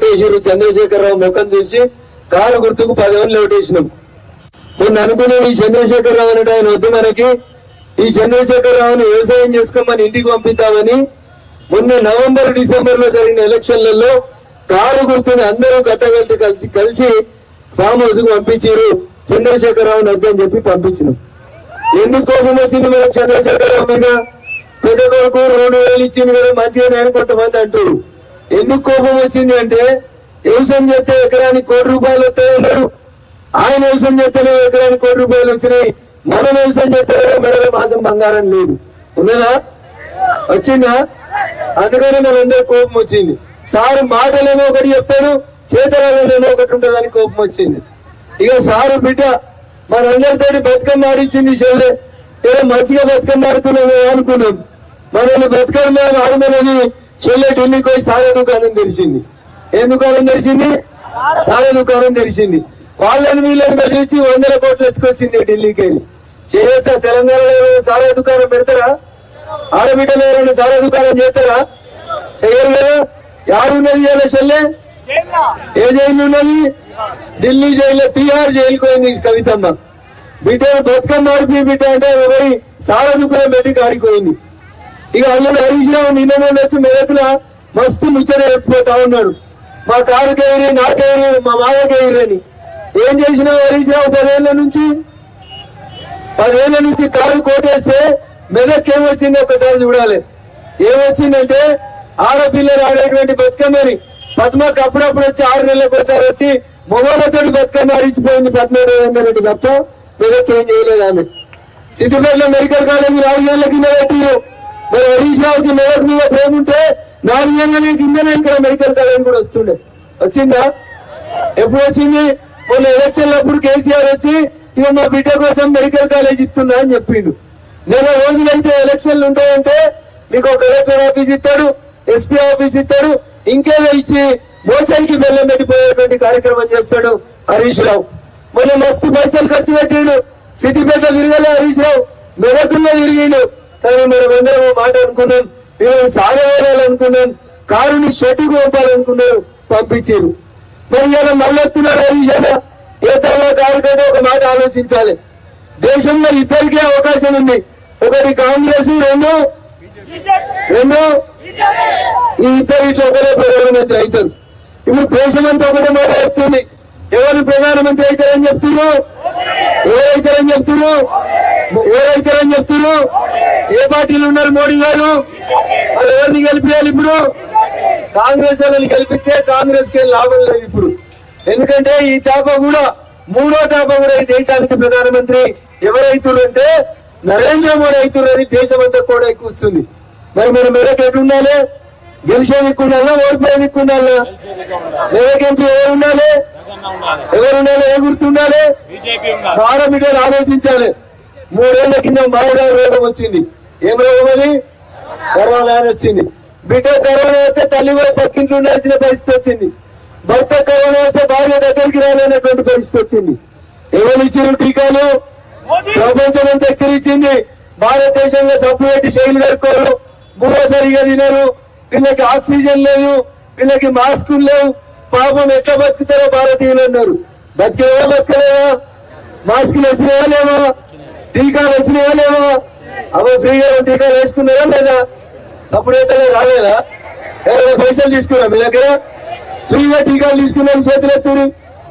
ఓటేసారు చంద్రశేఖరరావు ముఖం చూసి కారు గుర్తుకు పదవులు ఓటేసినాం మొన్న అనుకున్నాం ఈ చంద్రశేఖరరావు అన్నట్టు ఆయన వద్దు మనకి ఈ చంద్రశేఖరరావుని వ్యవసాయం చేసుకోమని ఇంటికి పంపిద్దామని మొన్న నవంబర్ డిసెంబర్ లో జరిగిన ఎలక్షన్లలో కారు గుర్తుని అందరూ కట్టగలిసి కలిసి కలిసి ఫామ్ హౌస్ కు పంపించారు చంద్రశేఖరరావుని వద్దు అని చెప్పి పంపించినాం ఎందుకు కోపం వచ్చింది మనకు చంద్రశేఖరరావు మీద పెద్ద కొడుకు రెండు వేలు ఇచ్చింది కదా మంచిగా నేను కొంతమంది అంటారు ఎందుకు కోపం వచ్చింది అంటే వ్యవసాయం చేస్తే ఎకరానికి కోటి రూపాయలు వస్తాయి అన్నాడు ఆయన వ్యవసాయం చేస్తేనే ఎకరానికి కోటి రూపాయలు వచ్చినాయి మనం వ్యవసాయం చేస్తే మెడల మాసం బంగారం లేదు ఉన్నదా వచ్చిందా అందుకని మనందరూ కోపం వచ్చింది సారు మాటలేమో ఒకటి చెప్తాడు చేతలేమో ఒకటి ఉంటుందని కోపం వచ్చింది ఇక సారు బిడ్డ మనందరితోటి బతుకమ్మ ఆడిచ్చింది చెల్లె ఏదో మంచిగా బతుకమ్మ ఆడుతున్నాము అనుకున్నాం మనల్ని బతుకమ్మ ఆడమని చెల్లె ఢిల్లీకి పోయి సారా దుకాణం తెరిచింది ఏం దుకాణం తెరిచింది సారా దుకాణం తెరిచింది వాళ్ళని వీళ్ళని బెదిరించి వందల కోట్లు ఎత్తుకొచ్చింది ఢిల్లీకి వెళ్ళి చేయొచ్చా తెలంగాణలో ఎవరైనా సారా దుకాణం పెడతారా ఆడబిడ్డలు ఎవరైనా సారా దుకాణం చేస్తారా చెయ్యరు కదా యాడున్నది ఇవాళ చెల్లె ఏ జైలు ఉన్నది ఢిల్లీ జైల్లో తిహార్ జైలుకు పోయింది కవితమ్మ బిడ్డ బతుకమ్మ ఆడిపి బిడ్డ అంటే ఎవరి సారా దుకాణం పెట్టి కాడిపోయింది ఇక అల్లుడు హరీష్ రావు నిన్న మొన్న వచ్చి మెదకుల మస్తు ముచ్చట చెప్పిపోతా ఉన్నాడు మా కారుకేరి నాకేరి మా మామకేరి అని ఏం చేసినావు హరీష్ రావు పదేళ్ల నుంచి పదేళ్ల నుంచి కారు కోటేస్తే మెదక్ ఏమొచ్చింది ఒకసారి చూడాలి ఏమొచ్చిందంటే ఆడపిల్లలు ఆడేటువంటి బతుకమ్మని పద్మకు అప్పుడప్పుడు వచ్చి ఆరు నెలలకు ఒకసారి వచ్చి మొగలతో బతుకమ్మ ఆడించిపోయింది పద్మనాభ రెడ్డి తప్ప మెదక్ ఏం చేయలేదు ఆమె సిద్దిపేటలో మెడికల్ కాలేజ్ నాలుగేళ్ల కింద పెట్టిరు మరి హరీష్ రావుకి మెదక్ మీద ప్రేమ ఉంటే నాలుగేళ్ల కిందనే ఇక్కడ మెడికల్ కాలేజ్ కూడా వస్తుండే వచ్చిందా ఎప్పుడు వచ్చింది మొన్న ఎలక్షన్ అప్పుడు కేసీఆర్ వచ్చి ఇక మా బిడ్డ కోసం మెడికల్ కాలేజ్ ఇస్తున్నా అని చెప్పిండు నెల రోజులైతే ఎలక్షన్లు ఉంటాయంటే మీకు ఒక కలెక్టర్ ఆఫీస్ ఇస్తాడు ఎస్పీ ఆఫీస్ ఇస్తాడు ఇంకేదో ఇచ్చి మోసాయికి బెల్లం పెట్టిపోయేటువంటి కార్యక్రమం చేస్తాడు హరీష్ రావు మొన్న మస్తు పైసలు ఖర్చు పెట్టాడు సిద్దిపేట తిరగలే హరీష్ రావు మెదకుల్లో తిరిగిండు కానీ మనం అందరం ఓ మాట అనుకున్నాం మేము సాగవేయాలనుకున్నాం కారుని షెడ్డుకు పంపాలనుకున్నారు పంపించారు మరి ఇలా మళ్ళొస్తున్నాడు హరీష్ అన్న ఏ తర్వాత కారు కంటే ఒక మాట ఆలోచించాలి దేశంలో ఇద్దరికే అవకాశం ఉంది ఒకటి కాంగ్రెస్ రెండు రెండు ఈ ఇద్దరు ఇట్లా ఒకరే ప్రధానమంత్రి అవుతారు ఇప్పుడు దేశమంతా ఒకటే మాట చెప్తుంది ఎవరు ప్రధానమంత్రి అవుతారని చెప్తున్నారు ఎవరైతారని చెప్తున్నారు ఎవరైతారని చెప్తున్నారు ఏ పార్టీలు ఉన్నారు మోడీ గారు మరి ఎవరిని గెలిపించాలి ఇప్పుడు కాంగ్రెస్ వాళ్ళని గెలిపిస్తే కాంగ్రెస్ కి లాభం లేదు ఇప్పుడు ఎందుకంటే ఈ తాప కూడా మూడో తాప కూడా ఈ దేశానికి ప్రధానమంత్రి ఎవరైతురంటే నరేంద్ర మోడీ అవుతున్నారని దేశం అంతా కూడా ఎక్కువస్తుంది మరి మన మెదక్ ఎట్లుండాలి గెలిచే దిక్కుండాలా ఓడిపోయే దిక్కుండాలా మెదక్ ఎంపీ ఎవరు ఉండాలి ఎవరు ఉండాలి ఏ గుర్తుండాలి బాగా బిడ్డలు ఆలోచించాలి మూడేళ్ల కింద మాయదా రోగం వచ్చింది ఏం రోగం అది కరోనా అని వచ్చింది బిడ్డ కరోనా వస్తే తల్లి పోయి పక్కింట్లో ఉండాల్సిన పరిస్థితి వచ్చింది భర్త కరోనా వస్తే భార్య దగ్గరికి రాలేనటువంటి పరిస్థితి వచ్చింది ఎవరు ఇచ్చారు టీకాలు ప్రపంచం అంతా ఎక్కిరించింది భారతదేశంలో సబ్బు పెట్టి ఫెయిల్ కడుకోరు బుర్ర సరిగా తినరు వీళ్ళకి ఆక్సిజన్ లేదు వీళ్ళకి మాస్క్ లేవు పాపం ఎట్లా బతుకుతారో భారతీయులు అన్నారు బతికేవా బతకలేవా మాస్కులు వచ్చినాయా లేవా టీకాలు వచ్చినాయా లేవా అవి ఫ్రీగా టీకాలు వేసుకున్నారా లేదా అప్పుడైతే రాలేదా ఎవరైనా పైసలు తీసుకున్నా మీ దగ్గర ఫ్రీగా టీకాలు తీసుకున్నాను చేతులు ఎత్తురు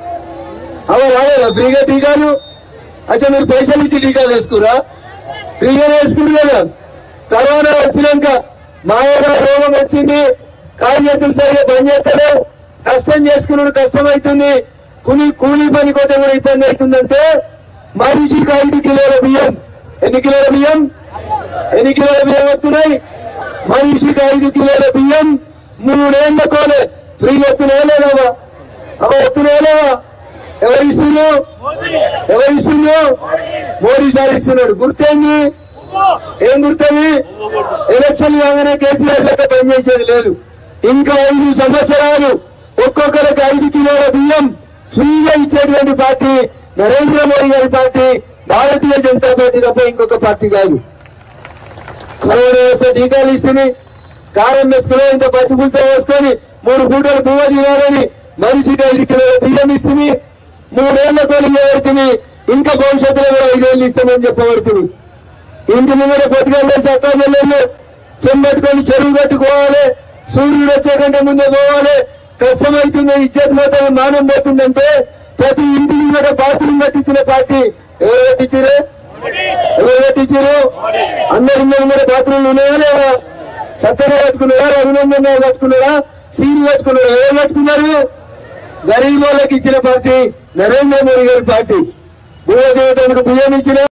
అవి రాలేదా ఫ్రీగా టీకాలు అచ్చా మీరు పైసలు ఇచ్చి టీకాలు వేసుకురా ఫ్రీగా వేసుకురు కదా కరోనా వచ్చినాక మాయగా రోగం వచ్చింది కాలు చేతులు సరిగా పని చేస్తాడు కష్టం చేసుకున్నాడు కష్టం అవుతుంది కూలి కూలీ పని కొత్త కూడా ఇబ్బంది అవుతుందంటే మనిషికి ఐదు కిలోల బియ్యం ఎన్ని కిలోల బియ్యం ఎన్ని కిలోల బియ్యం వస్తున్నాయి మనిషికి ఐదు కిలోల బియ్యం మూడేళ్ల కోలే ఫ్రీ ఎత్తునే లేదవా అవ ఎత్తునే లేవా ఎవరు ఇస్తున్నారు ఎవరు ఇస్తున్నారు మోడీ సార్ ఇస్తున్నాడు గుర్తేంది ఏం గుర్తుంది ఎలక్షన్ కాగానే కేసీఆర్ లెక్క పనిచేసేది లేదు ఇంకా ఐదు సంవత్సరాలు ఒక్కొక్కరికి ఐదు కిలోల బియ్యం ఫ్రీగా ఇచ్చేటువంటి పార్టీ నరేంద్ర మోడీ గారి పార్టీ భారతీయ జనతా పార్టీ తప్ప ఇంకొక పార్టీ కాదు కరోనా వస్తే టీకాలు ఇస్తుంది కారం మెతుకులో ఇంత పచ్చి పులుస వేసుకొని మూడు పూటలు పువ్వు తినాలని మనిషికి ఐదు కిలోల బియ్యం ఇస్తుంది మూడేళ్ల తొలి ఎవరికి ఇంకా భవిష్యత్తులో కూడా ఐదేళ్ళు ఇస్తామని చెప్పబడుతుంది ఇంటి ముందర పొద్దుగా సక్కా చెల్లెళ్ళు చెంబట్టుకొని చెరువు కట్టుకోవాలి సూర్యుడు వచ్చే కంటే ముందే పోవాలి కష్టమవుతుంది ఇజ్జత్ మొత్తం మానం పోతుందంటే ప్రతి ఇంటి ముందర బాత్రూమ్ కట్టించిన పార్టీ ఎవరు కట్టించారు ఎవరు కట్టించారు అందరి ఇళ్ళ ముందర బాత్రూమ్లు ఉన్నాయా లేవా సత్తగా కట్టుకున్నారా రఘునందన్ రావు కట్టుకున్నారా సీని కట్టుకున్నారా ఎవరు కట్టుకున్నారు గరీబ్ వాళ్ళకి ఇచ్చిన పార్టీ నరేంద్ర మోడీ గారి పార్టీ భూమ దేవతలకు బియ్యం ఇచ్చిన